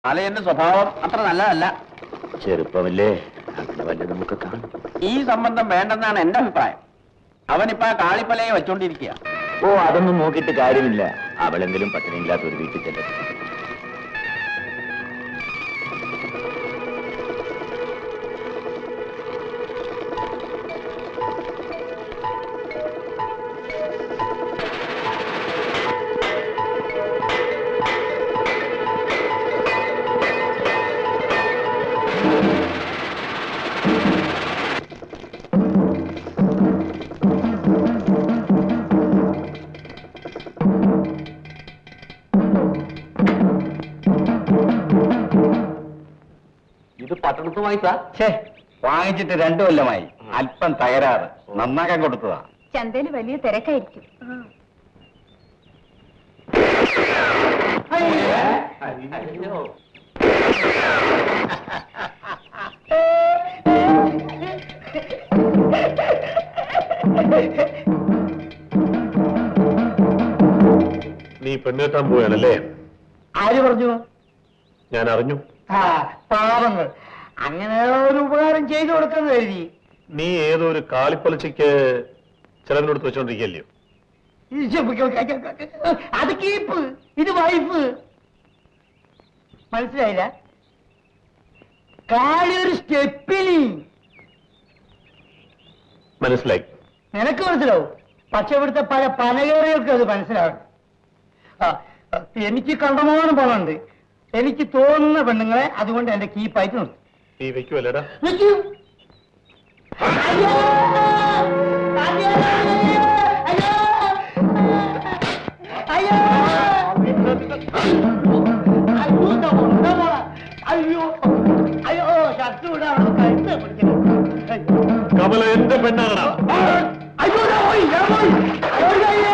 അലയന്റെ സ്വഭാവം അത്ര നല്ലതല്ല ചെറുപ്പമല്ലേ അങ്ങനെ വല്ല നമുക്ക് കാണും ഈ സംബന്ധം വേണ്ടെന്നാണ് എന്റെ അഭിപ്രായം അവനിപ്പോ ആ കാളിപ്പലയെ വെച്ചോണ്ടിരിക്കുക ഓ അതൊന്നും നോക്കിയിട്ട് കാര്യമില്ല അവളെങ്കിലും പട്ടിണിയില്ലാത്ത ഒരു വീട്ടിൽ ചെല്ലട്ടെ ഇത് പട്ടണത്ത് വാങ്ങിച്ചാ ഛേ വാങ്ങിച്ചിട്ട് രണ്ടു കൊല്ലമായി അല്പം തകരാറ് നന്നാക്കാൻ കൊടുത്തതാ ചന്തയിൽ വലിയ തിരക്കായിരിക്കും നീ പെണ്ണുകെട്ടാൻ പോയാണല്ലേ ആര് പറഞ്ഞു ഞാൻ അറിഞ്ഞു ആ പാവങ്ങൾ അങ്ങനെ ഒരു ഉപകാരം ചെയ്തു കൊടുക്കുന്ന കരുതി നീ ഏതോ ഒരു കാളിപ്പലിച്ചയ്ക്ക് ചിലവിനോട് വെച്ചോണ്ടിരിക്കല്ലയോ അത് കീപ്പ് ഇത് വൈഫ് മനസ്സിലായില്ല കാളി ഒരു സ്റ്റെപ്പിനി മനസ്സിലായി നിനക്ക് മനസ്സിലാവും പക്ഷെ ഇവിടുത്തെ പല പനകേറികൾക്ക് അത് മനസ്സിലാവും ആ, എനിക്ക് കണ്ടമാനം പണമുണ്ട് എനിക്ക് തോന്നുന്ന പെണ്ണുങ്ങളെ അതുകൊണ്ട് എന്റെ കീപ്പായിട്ട് നിർത്തും നീ വെക്കുവല്ലേടാ നിൽക്കൂ. അയ്യോ! അയ്യോ! അയ്യോ! അയ്യോ! അയ്യോ, ദാ പോണം, ദാ പോണം. അയ്യോ അയ്യോ ഷർട്ട് വിടാ അവിടെ കഴുത്ത് പിടിക്കുന്നു അയ്യോ. കമല എന്റെ പെണ്ണാണ് അയ്യോ ദാ പോയി ദാ പോയി അയ്യോ, അയ്യോ!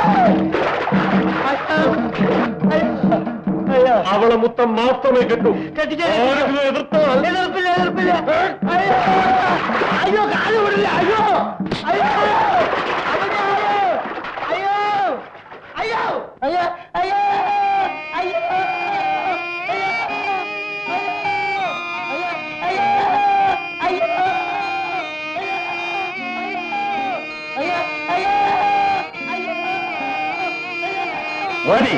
അയ്യോ, അയ്യോ അവളെ മുത്തം മാത്രമേ കിട്ടൂ കെട്ടിച്ചേ. ആരെങ്കിലും എതിർത്താൽ എതിർപ്പില്ല എതിർപ്പില്ല അയ്യോ അയ്യോ കാല് വിടില്ല അയ്യോ അയ്യോ അവിടെ അയ്യോ അയ്യോ അയ്യോ അയ്യോ അയ്യോ ഓടി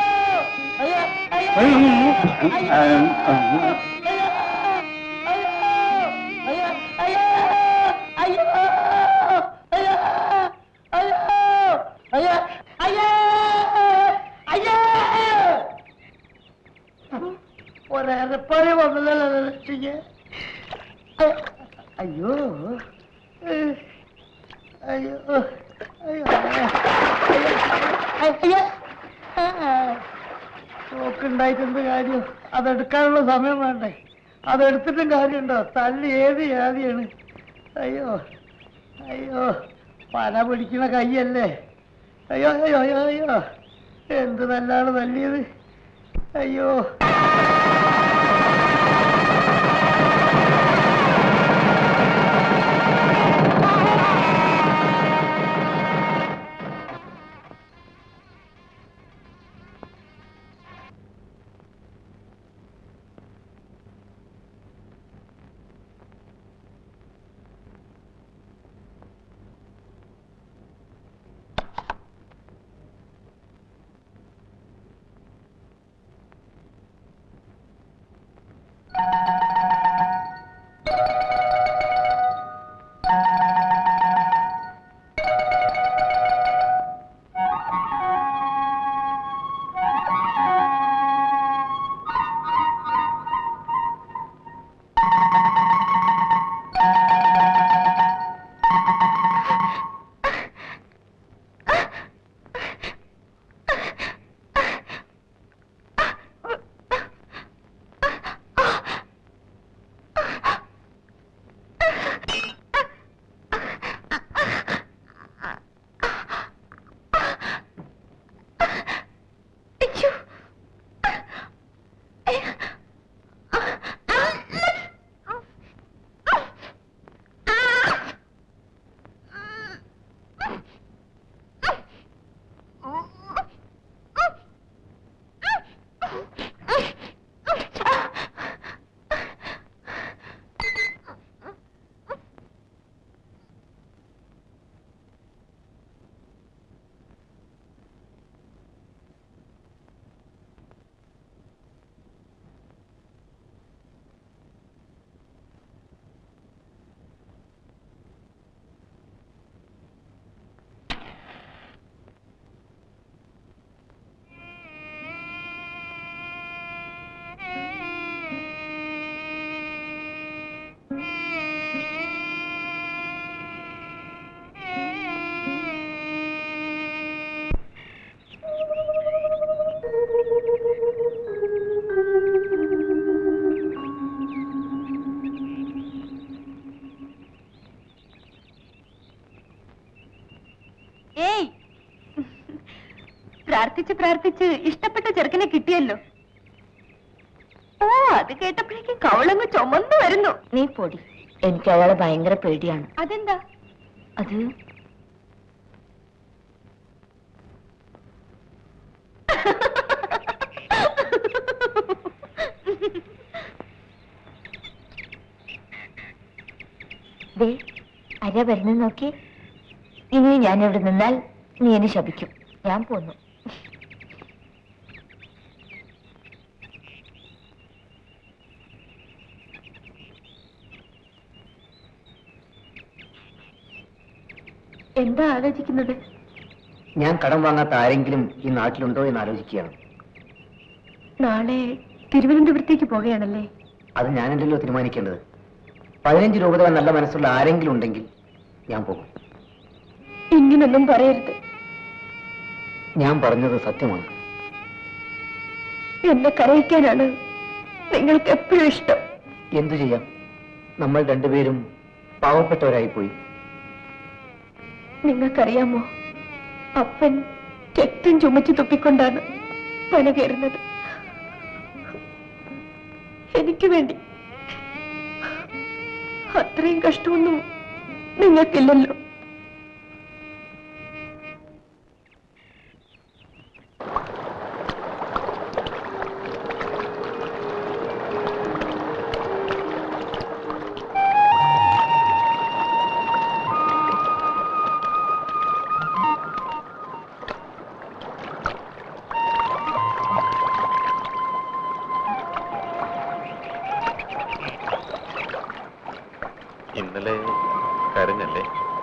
ഒരേറെപ്പറി വന്നതല്ല രക്ഷിക്ക് അയ്യോ അയ്യോ അയ്യോ അയ്യോ നോക്കുണ്ടായിട്ടെന്ത് കാര്യം അതെടുക്കാനുള്ള സമയം വേണ്ടേ അതെടുത്തിട്ടും കാര്യമുണ്ടോ തല്ലി ഏത് ജാതിയാണ് അയ്യോ അയ്യോ പല പിടിക്കുന്ന കൈയല്ലേ അയ്യോ അയ്യോ അയ്യോ അയ്യോ എന്ത് നല്ലാണ് തല്ലിയത് അയ്യോ പ്രാർത്ഥിച്ച് പ്രാർത്ഥിച്ച് ഇഷ്ടപ്പെട്ട ചെറുക്കനെ കിട്ടിയല്ലോ ഓ അത് കേട്ടപ്പോഴേക്കും കവളങ്ങ് ചുമന്നു വരുന്നു നീ പൊടി എനിക്ക് അയാളെ ഭയങ്കര പേടിയാണ് അതെന്താ അത് ദേ ആരാ വരുന്നത് നോക്കി ഇനി ഞാൻ ഇവിടെ നിന്നാൽ നീ എന്നെ ശപിക്കും ഞാൻ പോന്നു എന്താ ആലോചിക്കുന്നത് ഞാൻ കടം വാങ്ങാത്ത ആരെങ്കിലും ഈ നാട്ടിലുണ്ടോ എന്ന് ആലോചിക്കുകയാണ് നാളെ തിരുവനന്തപുരത്തേക്ക് പോവുകയാണല്ലേ അത് ഞാനല്ലല്ലോ തീരുമാനിക്കേണ്ടത് പതിനഞ്ച് രൂപ തരാൻ നല്ല മനസ്സുള്ള ആരെങ്കിലും ഉണ്ടെങ്കിൽ ഞാൻ പോകും ഇങ്ങനൊന്നും പറയരുത് ഞാൻ പറഞ്ഞത് സത്യമാണ് എന്നെ കരയിക്കാനാണ് നിങ്ങൾക്ക് എപ്പോഴും ഇഷ്ടം എന്തു ചെയ്യാം നമ്മൾ രണ്ടുപേരും പാവപ്പെട്ടവരായി പോയി നിങ്ങൾക്കറിയാമോ അപ്പൻ ചെത്തും ചുമച്ചു തുപ്പിക്കൊണ്ടാണ് പന കയറുന്നത് എനിക്ക് വേണ്ടി അത്രയും കഷ്ടമൊന്നും നിങ്ങൾക്കില്ലല്ലോ ഇന്നലെ കരഞ്ഞല്ലേ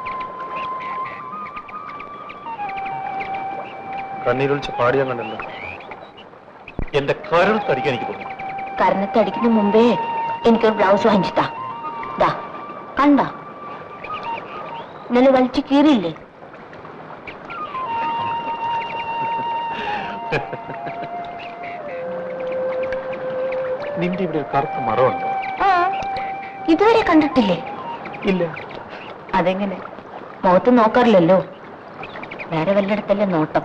കണ്ണീരൊളിച്ച് പാടിയാൻ കണ്ടല്ലോ എന്റെ കരൾ തടിക്കാൻ എനിക്ക് തോന്നുന്നു കരണത്തടിക്കുന്ന മുമ്പേ എനിക്കൊരു ബ്ലൗസ് വാങ്ങിച്ചിട്ടാ ദാ കണ്ട ഇന്നലെ വലിച്ചു കീറിയില്ലേ നിന്റെ ഇവിടെ ഒരു കറുത്ത മറമുണ്ടോ ആ ഇതുവരെ കണ്ടിട്ടില്ലേ ഇല്ല അതെങ്ങനെ മുഖത്ത് നോക്കാറില്ലല്ലോ വേറെ വല്ലയിടത്തല്ലേ നോട്ടം